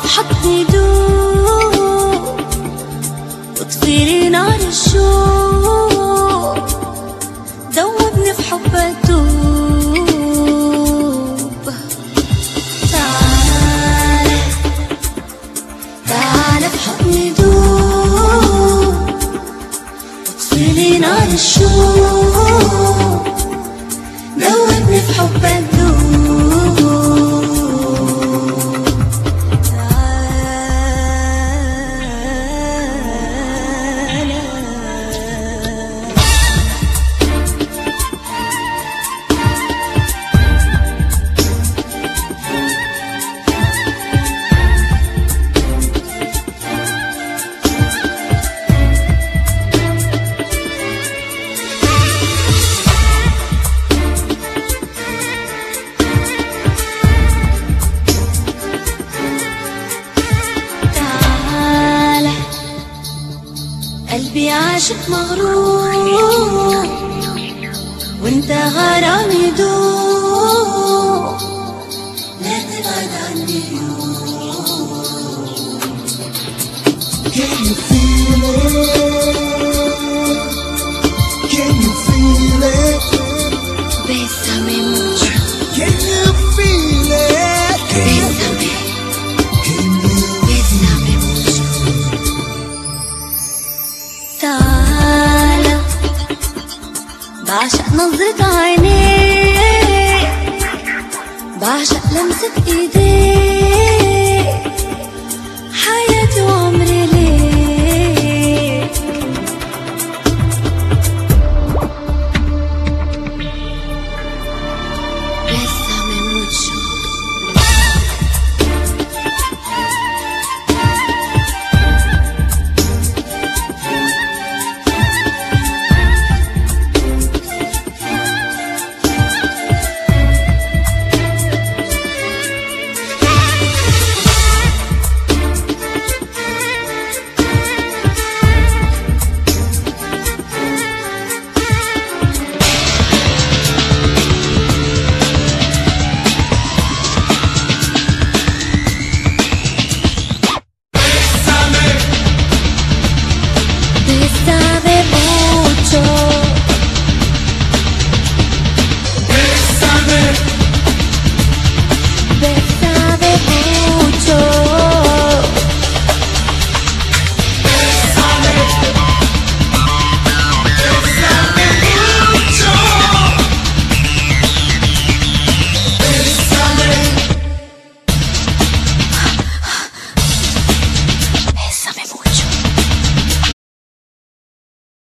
بحضني دوب وطفيلي نار الشوق دوبني في حبك دوب تعال تعال في حضني دوب وطفيلي نار الشوق دوبني في حبك دوب تعال تعال قلبي عاشق مغرور وانت غرامي دوب لا تبعد عني Can you feel it? Can you feel it? Bésame mucho, Can you feel it? bésame, Can you? bésame mucho. تعال بعشق نظرة عينيك بعشق لمسة ايديك